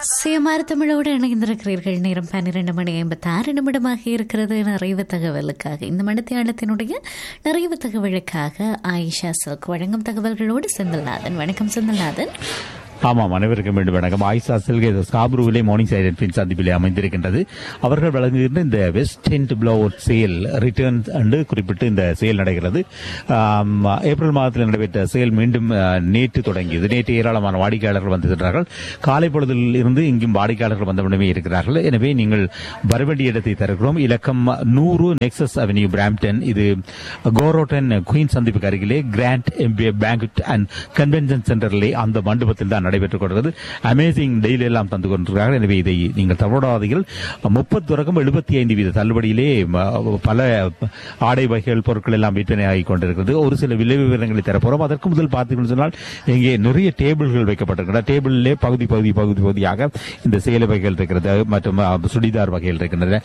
சுயமாறு தமிழோடு இணைந்திருக்கிறீர்கள் நேரம் பன்னிரண்டு மணி ஐம்பத்தி ஆறு நிமிடமாக இருக்கிறது நிறைவு தகவலுக்காக இந்த மணித்தியாளத்தினுடைய நிறைவு தகவலுக்காக ஆயிஷா சில்க் வழங்கும் தகவல்களோடு செந்தில்நாதன் வணக்கம் செந்தில்நாதன் ஆமாம் அனைவருக்கும் மீண்டும் வணக்கம் ஆயிஷா செல்கே ஸ்காப்ரூவிலே மார்னிங் சைலண்ட் பின் சந்திப்பிலே அமைந்திருக்கின்றது அவர்கள் வழங்குகின்ற இந்த west end blowout sale return என்று குறிப்பிட்டு இந்த சேல் நடக்கிறது ஆம், ஏப்ரல் மாதத்தில் நடைபெற்ற சேல் மீண்டும் ஆ, நேற்று தொடங்கியது நேற்று ஏராளமான வாடிக்கையாளர்கள் வந்திருக்கிறார்கள் காலை பொழுதில் இருந்து இங்கும் வாடிக்கையாளர்கள் வந்தவுடனே இருக்கிறார்கள் எனவே நீங்கள் வரவேண்டிய இடத்தை தருகிறோம் இலக்கம் நூறு நெக்ஸஸ் அவென்யூ பிராம்டன் இது கோரோட்டன் குயின் சந்திப்புக்கு அருகிலே Grand Empire banquet and convention சென்டரிலே அந்த மண்டபத்தில் தான் நடைபெற்றுக் கொண்டிருக்கிறது அமேசிங் டெய்லி எல்லாம் தந்து கொண்டிருக்கிறார்கள் எனவே இதை நீங்கள் தவறாதீர்கள் முப்பது தொடக்கம் எழுபத்தி ஐந்து வீத தள்ளுபடியிலே ம, பல ஆடை வகைகள் பொருட்கள் எல்லாம் விற்பனை ஆகிக் கொண்டிருக்கிறது ஒரு சில விலை விவரங்களை தரப்போறோம் அதற்கு முதல் பார்த்தீங்கன்னு சொன்னால் இங்கே நிறைய டேபிள்கள் வைக்கப்பட்டிருக்கின்றன டேபிளிலே பகுதி பகுதி பகுதி பகுதியாக இந்த சேலை வகைகள் இருக்கிறது மற்றும் அ, சுடிதார் வகைகள் இருக்கின்றன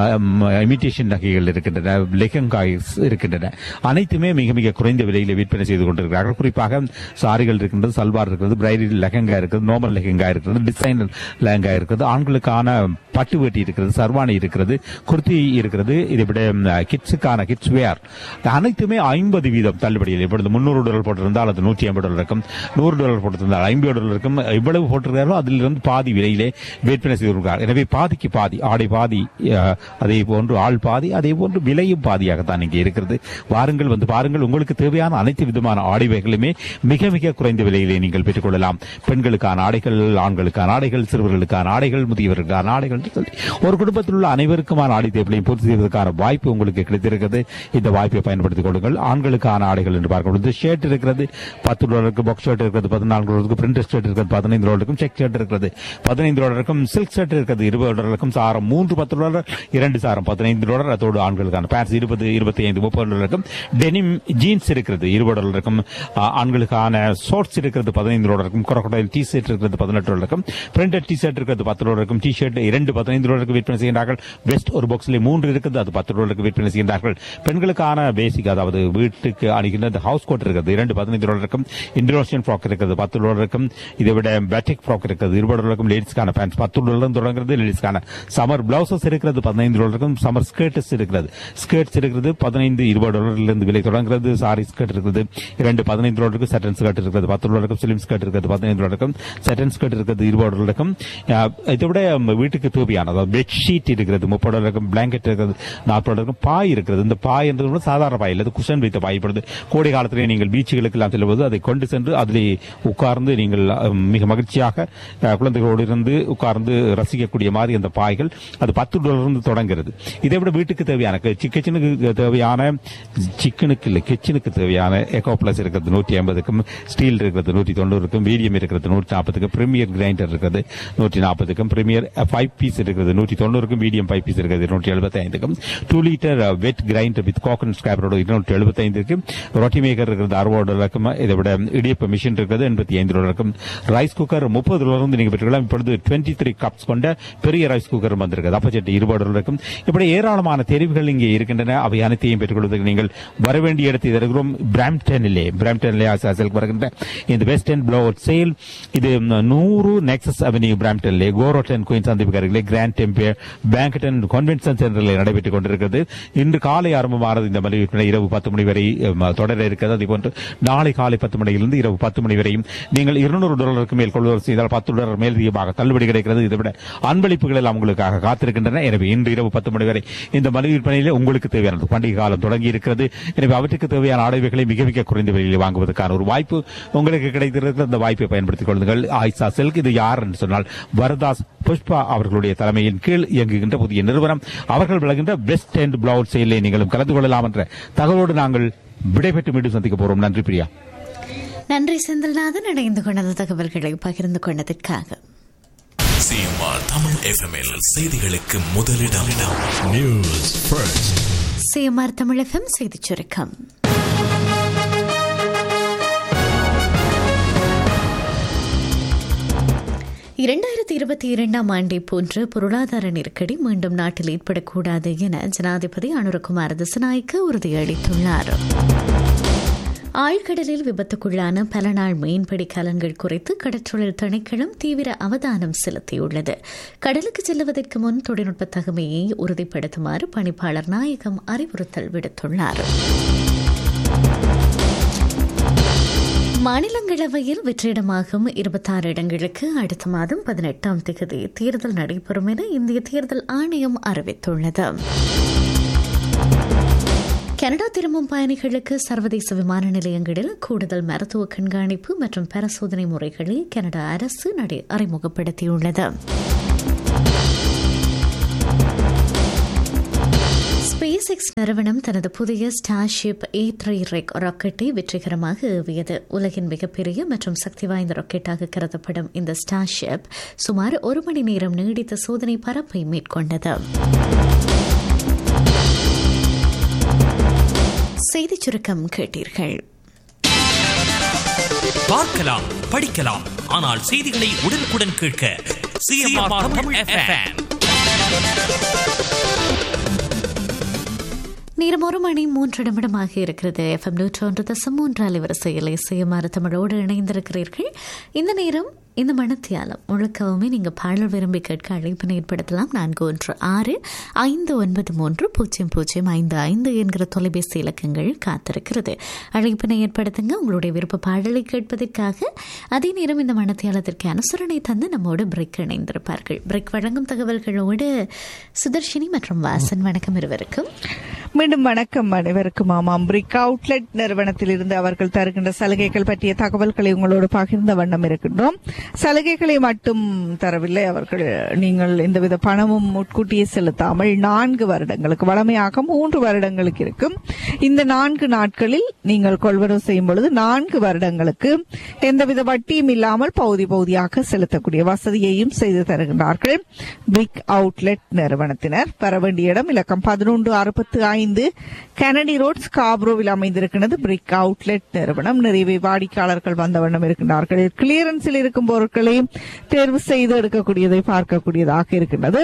இமிட்டேஷன் நகைகள் இருக்கின்றன லெஹங்காய்ஸ் இருக்கின்றன அனைத்துமே மிக மிக குறைந்த விலையில் விற்பனை செய்து கொண்டிருக்கிறார்கள் குறிப்பாக சாரிகள் இருக்கின்றது சல்வார் இருக்கிறது பிரைடல் லெஹங்கா இருக்கிறது நோமல் லெஹங்கா இருக்கிறது டிசைனர் லெஹங்கா இருக்கிறது ஆண்களுக்கான பட்டு வேட்டி இருக்கிறது சர்வாணி இருக்கிறது குர்த்தி இருக்கிறது இதை விட கிட்ஸுக்கான கிட்ஸ் வேர் அனைத்துமே ஐம்பது வீதம் தள்ளுபடியில் இப்பொழுது முன்னூறு டாலர் போட்டிருந்தால் அது நூற்றி ஐம்பது டாலர் இருக்கும் நூறு டாலர் போட்டிருந்தால் ஐம்பது டாலர் இருக்கும் இவ்வளவு போட்டிருக்காரோ அதிலிருந்து பாதி விலையிலே விற்பனை செய்திருக்கிறார் எனவே பாதிக்கு பாதி ஆடை பாதி அஹ், அதே போன்று ஆள் பாதி அதே போன்று விலையும் பாதியாகத்தான் இங்கே இருக்கிறது வாருங்கள் வந்து பாருங்கள் உங்களுக்கு தேவையான அனைத்து விதமான ஆடை வகைகளுமே மிக மிக குறைந்த விலையிலே நீங்கள் பெற்றுக்கொள்ளலாம் பெண்களுக்கான ஆடைகள் ஆண்களுக்கான ஆடைகள் சிறுவர்களுக்கான ஆடைகள் முதியவர்களுக்கான ஆடைகள் என்று சொல்லி ஒரு குடும்பத்தில் உள்ள அனைவருக்குமான ஆடை தேவைகளையும் பூர்த்தி செய்வதற்கான வாய்ப்பு உங்களுக்கு கிடைத்திருக்கிறது இந்த வாய்ப்பை பயன்படுத்திக் கொள்ளுங்கள் ஆண்களுக்கான ஆடைகள் என்று பார்க்கும் பொழுது ஷர்ட் இருக்கிறது பத்து டாலருக்கு பாக்ஸ் ஷர்ட் இருக்கிறது பதினான்கு டாலருக்கு பிரிண்டர் ஷர்ட் இருக்கிறது பதினைந்து டாலருக்கும் செக் ஷர்ட் இருக்கிறது பதினைந்து டாலருக்கும் சில்க் ஷர்ட் இருக்கிறது இருபது டாலருக்கும் சாரம் மூன்று பத்து டாலர் இரண்டு சாரம் பதினைந்து டாலர் அதோடு ஆண்களுக்கான பேண்ட்ஸ் இருபது இருபத்தி ஐந்து முப்பது டாலருக்கும் டெனிம் ஜீன்ஸ் இருக்கிறது இருபது டாலருக்கும் ஆ, ஆண்களுக்கான ஷார்ட்ஸ் இருக்கிறது பதினைந்து டாலருக்கும் crocodile டி ஷர்ட் இருக்கிறது பதினெட்டு டாலருக்கும் பிரிண்டட் டி ஷர்ட் இருக்கிறது பத்து டாலருக்கும் டி ஷர்ட் இரண்டு பதினைந்து டாலருக்கு விற்பனை செய்கின்றார்கள் வெஸ்ட் ஒரு பாக்ஸிலே மூன்று இருக்குது அது பத்து டாலருக்கு விற்பனை செய்கின்றார்கள் பெண்களுக்கான பேசிக் அதாவது வீட்டுக்கு அணுகின்ற அந்த ஹவுஸ் கோட் இருக்கிறது இரண்டு பதினைந்து டாலருக்கும் இந்தோனேஷியன் ஃப்ராக் இருக்கிறது பத்து டாலருக்கும் இதை விட பேட்டிக் ஃப்ராக் இருக்கிறது இருபது டாலருக்கும் லேடிஸ்க்கான பேண்ட்ஸ் பத்து டாலரும் தொடங்குறது லேடிஸ்க்கான சமர் பிளவுசஸ் இருக்கிறது பதினைந்து டாலருக்கும் சமர் ஸ்கர்ட்ஸ் இருக்கிறது ஸ்கர்ட்ஸ் இருக்கிறது பதினைந்து இருபது டாலரிலிருந்து விலை தொடங்குறது சாரி ஸ்கர்ட் இருக்கிறது இரண்டு பதினைந்து டாலருக்கு சட்டன் ஸ்கர்ட் இருக்கிறது பத்து டாலருக்கும் ஸ்லிம் ஸ்கர்ட் இருக்கிறது பதினைந்து டாலருக்கும் சட்டன் ஸ்கர்ட் இருக்கிறது இருபது டாலருக்கும் அஹ், இதை விட ம், வீட்டுக்கு தேவையான அதாவது பெட்ஷீட் இருக்கிறது முப்பது டாலருக்கும் பிளாங்கெட் இருக்கிறது நாற்பது டாலருக்கும் பாய் இருக்கிறது இந்த பாய் என்றது கூட சாதாரண பாய் இல்லை அது குஷன் வைத்த பாய் இப்பொழுது கோடை காலத்திலே நீங்கள் பீச்சுகளுக்கு எல்லாம் செல்லும்போது அதை கொண்டு சென்று அதிலே உட்கார்ந்து நீங்கள் அஹ், மிக மகிழ்ச்சியாக அஹ், குழந்தைகளோடு இருந்து உட்கார்ந்து ரசிக்கக்கூடிய மாதிரி அந்த பாய்கள் அது பத்து டாலர் தொடங்குகிறது இதை விட வீட்டுக்கு தேவையான கிச்சனுக்கு தேவையான சிக்கனுக்கு இல்லை கிச்சனுக்கு தேவையான எக்கோ பிளஸ் இருக்கிறது நூற்றி ஐம்பதுக்கும் ஸ்டீல் இருக்கிறது நூற்றி தொண்ணூறுக்கும் மீடியம் இருக்கிறது நூற்றி நாற்பதுக்கு பிரீமியர் கிரைண்டர் இருக்கிறது நூற்றி நாற்பதுக்கும் பிரீமியர் ஃபைவ் பீஸ் இருக்கிறது நூற்றி தொண்ணூறுக்கும் மீடியம் ஃபைவ் பீஸ் இருக்கிறது நூற்றி எழுபத்தி ஐந்துக்கும் two litre wet grinder with coconut ஸ்கிராப்பரோட இருநூற்றி எழுபத்தி ஐந்துக்கு ரொட்டி மேக்கர் இருக்கிறது அறுபது டாலருக்கும் இதை விட இடியப்ப மிஷின் இருக்கிறது எண்பத்தி ஐந்து டாலருக்கும் ரைஸ் குக்கர் முப்பது டாலர் வந்து நீங்க பெற்றுக்கலாம் இப்பொழுது டுவெண்ட்டி த்ரீ கப்ஸ் கொண்ட பெரிய ரைஸ் குக்கர் வந்திருக்கிறது அப்பச்சட்டி இருபது டாலருக்கும் இப்படி ஏராளமான தெரிவுகள் இங்கே இருக்கின்றன அவை அனைத்தையும் பெற்றுக்கொள்வதற்கு நீங்கள் வர வேண்டிய இடத்தை தருகிறோம் பிராம்டனிலே பிராம்டனிலே ஆசாசலுக்கு வருகின்ற இந்த வெஸ்ட் அண்ட் ப்ளோவர் சேல் இது நூறு நெக்ஸஸ் அவென்யூ பிராம்டனிலே கோரோட்டன் குயின் சந்திப்பு அருகிலே கிராண்ட் டெம்பியர் பேங்கட்டன் கன்வென்ஷன் சென்டரில் நடைபெற்றுக் கொண்டிருக்கிறது இன்று காலை ஆரம்பமானது இந்த மளிகை விற்பனை இரவு பத்து மணி வரை அம், தொடர இருக்கிறது அதே போன்று நாளை காலை பத்து மணியிலிருந்து இரவு பத்து மணி வரையும் நீங்கள் இருநூறு டாலருக்கு மேல் கொள்வதற்கு செய்தால் பத்து டாலர் மேலதிகமாக தள்ளுபடி கிடைக்கிறது இதை விட அன்பளிப்புகள் எல்லாம் உங்களுக்காக காத்திருக்கின்றன எனவே இன்று இரவு பத்து மணி வரை இந்த மளிகை விற்பனையிலே உங்களுக்கு தேவையானது பண்டிகை காலம் தொடங்கி இருக்கிறது எனவே அவற்றுக்கு தேவையான ஆடைகளை மிக மிக குறைந்த விலையில் வாங்குவதற்கான ஒரு வாய்ப்பு உங்களுக்கு கிடைத்திருக்கிற அந்த வாய்ப்பை பயன்படுத்திக் கொள்ளுங்கள் ஆயிஷா செல்க் இது யார் என்று சொன்னால் வரதாஸ் புஷ்பா அவர்களுடைய தலைமையின் கீழ் இயங்குகின்ற புதிய நிறுவனம் அவர்கள் விளங்குகின்ற பெஸ்ட் அண்ட் பிளவுட் செயலை நீங்களும் கலந்து கொள்ளலாம் என்ற தகவலோடு நாங்கள் விடைபெற்று மீண்டும் சந்திக்க போறோம் நன்றி பிரியா நன்றி செந்தில்நாதன் இணைந்து கொண்ட தகவல்களை பகிர்ந்து கொண்டதற்காக சிஎம்ஆர் தமிழ் எஃப்எம்எல் செய்திகளுக்கு முதலிடம் News first. சிஎம்ஆர் தமிழகம் செய்திச் சுருக்கம் இரண்டாயிரத்தி இருபத்தி இரண்டாம் ஆண்டை போன்று பொருளாதார நெருக்கடி மீண்டும் நாட்டில் ஏற்படக்கூடாது என ஜனாதிபதி அனுரகுமார் திசநாய்க்கு உறுதியளித்துள்ளார் ஆழ்கடலில் விபத்துக்குள்ளான பல நாள் மீன்பிடி கலன்கள் குறித்து கடற்றொழில் திணைக்களம் தீவிர அவதானம் செலுத்தியுள்ளது கடலுக்கு செல்லுவதற்கு முன் தொழில்நுட்ப தகமையை உறுதிப்படுத்துமாறு பணிப்பாளர் நாயகம் அறிவுறுத்தல் விடுத்துள்ளார் மாநிலங்களவையில் வெற்றிடமாகும் இருபத்தாறு இடங்களுக்கு அடுத்த மாதம் பதினெட்டாம் தேதி தேர்தல் நடைபெறும் என இந்திய தேர்தல் ஆணையம் அறிவித்துள்ளது கனடா திரும்பும் பயணிகளுக்கு சர்வதேச விமான நிலையங்களில் கூடுதல் மருத்துவ கண்காணிப்பு மற்றும் பரிசோதனை முறைகளை கனடா அரசு நடை அறிமுகப்படுத்தியுள்ளது ஸ்பேஸ் எக்ஸ் நிறுவனம் தனது புதிய ஸ்டார்ஷிப் ஏ த்ரீ ரெக் ராக்கெட்டை வெற்றிகரமாக ஏவியது உலகின் மிகப்பெரிய மற்றும் சக்தி வாய்ந்த ராக்கெட்டாக கருதப்படும் இந்த ஸ்டார்ஷிப் சுமார் ஒரு மணி நேரம் நீடித்த சோதனை பரப்பை மேற்கொண்டது செய்திச் சுருக்கம் கேட்டீர்கள் பார்க்கலாம் படிக்கலாம் ஆனால் செய்திகளை உடனுக்குடன் கேட்க சிஎம்ஆர் தமிழ் எஃப்எம் நேரம் ஒரு மணி மூன்று நிமிடமாக இருக்கிறது எஃப்எம் நூற்று ஒன்று தசம் மூன்று அலைவரிசையில் இசையமாறு தமிழோடு இணைந்திருக்கிறீர்கள் இந்த நேரம் இந்த மனத்தியாலம் முழுக்கவுமே நீங்கள் பாடல் விரும்பி கேட்க அழைப்பினை ஏற்படுத்தலாம் நான்கு ஒன்று ஆறு ஐந்து ஒன்பது மூன்று பூஜ்ஜியம் பூஜ்ஜியம் ஐந்து ஐந்து என்கிற தொலைபேசி இலக்கங்கள் காத்திருக்கிறது அழைப்பினை ஏற்படுத்துங்க உங்களுடைய விருப்ப பாடலை கேட்பதற்காக அதே நேரம் இந்த மனத்தியாலத்திற்கு அனுசரணை தந்து நம்மோடு பிரேக் இணைந்திருப்பார்கள் பிரேக் வழங்கும் தகவல்களோடு சுதர்ஷினி மற்றும் வாசன் வணக்கம் இருவருக்கும் மீண்டும் வணக்கம் அனைவருக்கும் ஆமாம் பிரிக் அவுட்லெட் நிறுவனத்திலிருந்து அவர்கள் தருகின்ற சலுகைகள் பற்றிய தகவல்களை உங்களோடு பகிர்ந்த வண்ணம் இருக்கின்றோம் சலுகைகளை மட்டும் தரவில்லை அவர்கள் நீங்கள் எந்தவித பணமும் முட்கூட்டியே செலுத்தாமல் நான்கு வருடங்களுக்கு வளமையாக மூன்று வருடங்களுக்கு இருக்கும் இந்த நான்கு நாட்களில் நீங்கள் கொள்வனவு செய்யும் பொழுது நான்கு வருடங்களுக்கு எந்தவித வட்டியும் இல்லாமல் பகுதி பகுதியாக செலுத்தக்கூடிய வசதியையும் செய்து தருகின்றார்கள் பிரிக் அவுட்லெட் நிறுவனத்தினர் பெற வேண்டிய இடம் இலக்கம் பதினொன்று அறுபத்து ஐந்து கெனடி ரோட் ஸ்காப்ரோவில் அமைந்திருக்கிறது பிரிக் அவுட்லெட் நிறுவனம் நிறைய வாடிக்கையாளர்கள் வந்த வண்ணம் இருக்கின்றார்கள் கிளியரன்ஸில் இருக்கும் பொருட்களை தேர்வு செய்து எடுக்கக்கூடியதை பார்க்கக்கூடியதாக இருக்கின்றது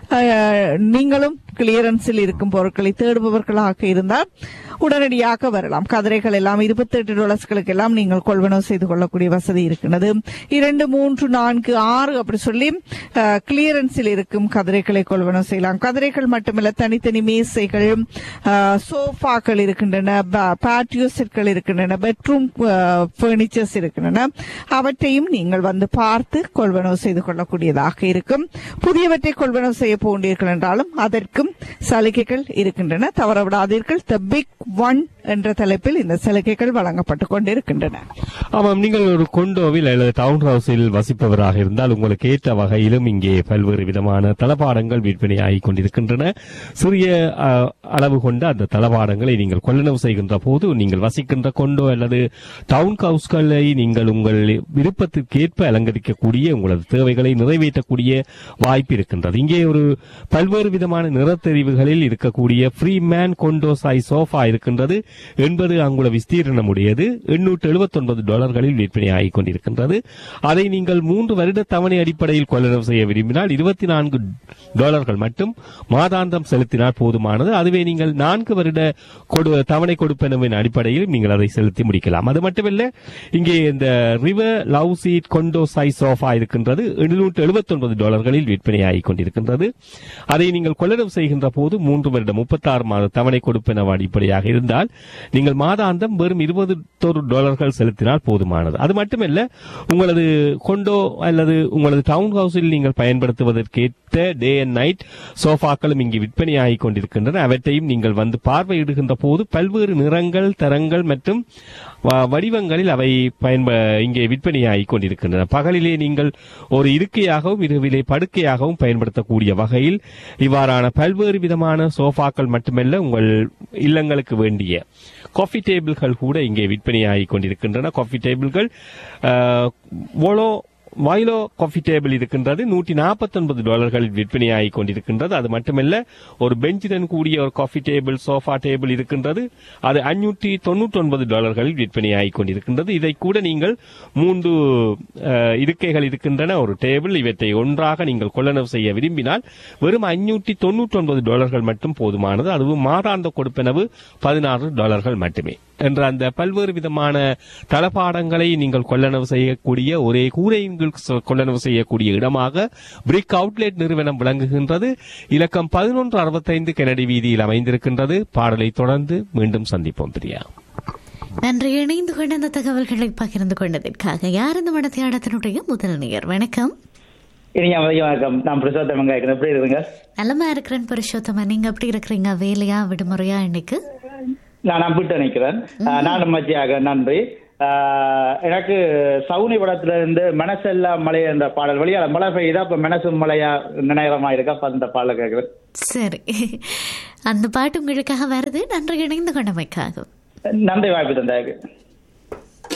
அஹ், நீங்களும் கிளியரன்ஸில் இருக்கும் பொருட்களை தேடுபவர்களாக இருந்தால் உடனடியாக வரலாம் கதிரைகள் எல்லாம் இருபத்தி எட்டு டாலர்ஸ்களுக்கு எல்லாம் நீங்கள் கொள்வனவு செய்து கொள்ளக்கூடிய வசதி இருக்கிறது இரண்டு மூன்று நான்கு ஆறு அப்படி சொல்லி கிளியரன்ஸில் இருக்கும் கதிரைகளை கொள்வனவு செய்யலாம் கதிரைகள் மட்டுமல்ல தனித்தனி மேசைகள் அஹ், சோஃபாக்கள் இருக்கின்றன பேட்டியோ செட்கள் இருக்கின்றன பெட்ரூம் பர்னிச்சர்ஸ் இருக்கின்றன அவற்றையும் நீங்கள் வந்து பார்த்து கொள்வனவு செய்து கொள்ளக்கூடியதாக இருக்கும் புதியவற்றை கொள்வனவு செய்ய போன்றீர்கள் என்றாலும் அதற்கும் சலுகைகள் இருக்கின்றன தவறவிடாதீர்கள் த பிக் ஒன் என்ற தலைப்பில் இந்த சலுகைகள் வழங்கப்பட்டுக் கொண்டிருக்கின்றன ஆமாம் நீங்கள் ஒரு கொண்டோவில் அல்லது டவுன் ஹவுஸில் வசிப்பவராக இருந்தால் உங்களுக்கு ஏற்ற வகையிலும் இங்கே பல்வேறு விதமான தளபாடங்கள் விற்பனையாகிக் கொண்டிருக்கின்றன சிறிய அஹ், அளவு கொண்ட அந்த தளபாடங்களை நீங்கள் கொள்ளளவு செய்கின்ற போது நீங்கள் வசிக்கின்ற கொண்டோ அல்லது டவுன் ஹவுஸ்களை நீங்கள் உங்கள் விருப்பத்திற்கேற்ப அலங்கரிக்கக்கூடிய உங்களது தேவைகளை நிறைவேற்றக்கூடிய வாய்ப்பு இருக்கின்றது இங்கே ஒரு பல்வேறு விதமான நிறத்தெரிவுகளில் இருக்கக்கூடிய ஃப்ரீ மேன் கொண்டோ சாய் சோஃபா இருக்கின்றது எண்பது அங்குல விஸ்தீர்ணம் உடையது எண்ணூற்று எழுபத்தி ஒன்பது டாலர்களில் விற்பனையாகிக் கொண்டிருக்கின்றது அதை நீங்கள் மூன்று வருட தவணை அடிப்படையில் கொள்ளளவு செய்ய விரும்பினால் இருபத்தி நான்கு டாலர்கள் மட்டும் மாதாந்தம் செலுத்தினால் போதுமானது அதுவே நீங்கள் நான்கு வருட கொடு தவணை கொடுப்பனவின் அடிப்படையில் நீங்கள் அதை செலுத்தி முடிக்கலாம் அது மட்டுமல்ல இங்கே இந்த river love seat condo size sofa இருக்கின்றது எழுநூற்று எழுபத்தி ஒன்பது டாலர்களில் விற்பனையாகிக் கொண்டிருக்கின்றது அதை நீங்கள் கொள்ளளவு செய்கின்ற போது மூன்று வருட முப்பத்தாறு மாத தவணை கொடுப்பனவு அடிப்படையாக இருந்தால் நீங்கள் மாதாந்தம் வெறும் இருபது டாலர்கள் செலுத்தினால் போதுமானது அது மட்டுமல்ல உங்களது கொண்டோ அல்லது உங்களது டவுன் ஹவுஸில் நீங்கள் பயன்படுத்துவதற்கேற்ற டே அண்ட் நைட் சோஃபாக்களும் இங்கு விற்பனையாகிக் கொண்டிருக்கின்றன அவற்றையும் நீங்கள் வந்து பார்வையிடுகின்ற போது பல்வேறு நிறங்கள் தரங்கள் மற்றும் வ- வடிவங்களில் அவை பயன்ப இங்கே விற்பனையாகிக் கொண்டிருக்கின்றன பகலிலே நீங்கள் ஒரு இருக்கையாகவும் இரவிலே படுக்கையாகவும் பயன்படுத்தக்கூடிய வகையில் இவ்வாறான பல்வேறு விதமான சோஃபாக்கள் மட்டுமல்ல உங்கள் இல்லங்களுக்கு வேண்டிய காஃபி டேபிள்கள் கூட இங்கே விற்பனையாகிக் கொண்டிருக்கின்றன காஃபி டேபிள்கள் அஹ், ஓலோ வைலோ காஃபி டேபிள் இருக்கின்றது நூற்றி நாற்பத்தொன்பது டாலர்களில் விற்பனையாகிக் கொண்டிருக்கின்றது அது மட்டுமல்ல ஒரு பெஞ்சுடன் கூடிய ஒரு காஃபி டேபிள் சோஃபா டேபிள் இருக்கின்றது அது அஞ்சூற்றி தொண்ணூற்றி ஒன்பது டாலர்களில் விற்பனையாகிக் கொண்டிருக்கின்றது இதை கூட நீங்கள் மூன்று அஹ், இருக்கைகள் இருக்கின்றன ஒரு டேபிள் இவற்றை ஒன்றாக நீங்கள் கொள்ளளவு செய்ய விரும்பினால் வெறும் அஞ்சூற்றி தொண்ணூற்றி ஒன்பது டாலர்கள் மட்டும் போதுமானது அதுவும் மாதாந்த கொடுப்பனவு பதினாறு டாலர்கள் மட்டுமே என்ற அந்த பல்வேறு விதமான தளபாடங்களை நீங்கள் கொள்ளளவு செய்யக்கூடிய ஒரே கூரையின் கீழ் சொ- கொள்ளளவு செய்யக்கூடிய இடமாக பிரிக் அவுட்லெட் நிறுவனம் விளங்குகின்றது இலக்கம் பதினொன்று அறுபத்தைந்து கெனடி வீதியில் அமைந்திருக்கின்றது பாடலை தொடர்ந்து மீண்டும் சந்திப்போம் பிரியா நன்றி இணைந்து கொண்ட அந்த தகவல்களை பகிர்ந்து கொண்டதற்காக யார் இந்த மடத்தியாடத்தினுடைய முதல் நேயர் வணக்கம் இனிங்க மதியம் வணக்கம் நான் பிரசோத்தமங்க இருக்கிறேன் எப்படி இருக்குங்க நலமா இருக்கிறேன் புருஷோத்தமன் நீங்க எப்படி இருக்கிறீங்க வேலையா விடுமுறையா இன்னைக்கு நான் நம்பிட்டு நினைக்கிறேன் நானும் மச்சியாக நன்றி ஆஹ் எனக்கு சவுனி படத்துல இருந்து மனசெல்லாம் மலை என்ற பாடல் வழியா மழை பெய்யுதா அப்ப மனசு மலையா நினைக்கிறமா இருக்கா அப்ப அந்த பாடலை கேட்கிறேன் சரி அந்த பாட்டு உங்களுக்காக வருது நன்றி இணைந்து கொண்டமைக்காக நன்றி வாய்ப்பு தந்தாக்கு